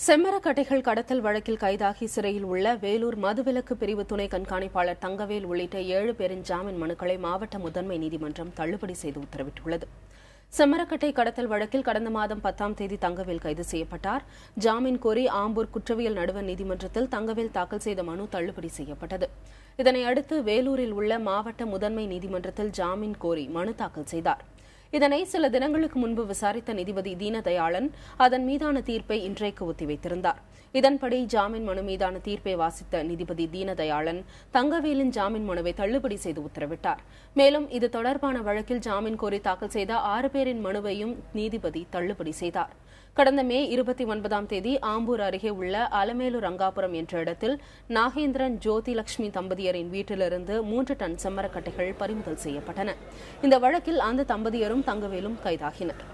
செம்மரக்கட்டைகள் கடத்தல் வழக்கில் கைதாகி சிறையில் உள்ள வேலூர் மதுவிலக்கு பிரிவு துணை கண்காணிப்பாளர் தங்கவேல் உள்ளிட்ட ஏழு பேரின் ஜாமீன் மனுக்களை மாவட்ட முதன்மை நீதிமன்றம் தள்ளுபடி செய்து உத்தரவிட்டுள்ளது செம்மரக்கட்டை கடத்தல் வழக்கில் கடந்த மாதம் பத்தாம் தேதி தங்கவேல் கைது செய்யப்பட்டார் ஜாமீன் கோரி ஆம்பூர் குற்றவியல் நடுவர் நீதிமன்றத்தில் தங்கவேல் தாக்கல் செய்த மனு தள்ளுபடி செய்யப்பட்டது இதனை அடுத்து வேலூரில் உள்ள மாவட்ட முதன்மை நீதிமன்றத்தில் ஜாமீன் கோரி மனு தாக்கல் செய்தார் இதனை சில தினங்களுக்கு முன்பு விசாரித்த நீதிபதி தீனதயாளன் அதன் மீதான தீர்ப்பை இன்றைக்கு ஒத்திவைத்திருந்தார் இதன்படி ஜாமீன் மனு மீதான தீர்ப்பை வாசித்த நீதிபதி தீனதயாளன் தங்கவேலின் ஜாமீன் மனுவை தள்ளுபடி செய்து உத்தரவிட்டார் மேலும் இது தொடர்பான வழக்கில் ஜாமீன் கோரி தாக்கல் செய்த ஆறு பேரின் மனுவையும் நீதிபதி தள்ளுபடி செய்தார் கடந்த மே இருபத்தி ஒன்பதாம் தேதி ஆம்பூர் அருகே உள்ள அலமேலு ரங்காபுரம் என்ற இடத்தில் நாகேந்திரன் ஜோதி லட்சுமி தம்பதியரின் வீட்டிலிருந்து மூன்று டன் செம்மரக்கட்டைகள் பறிமுதல் செய்யப்பட்டன இந்த வழக்கில் அந்த தம்பதியரும் தங்கவேலும் கைதாகினர்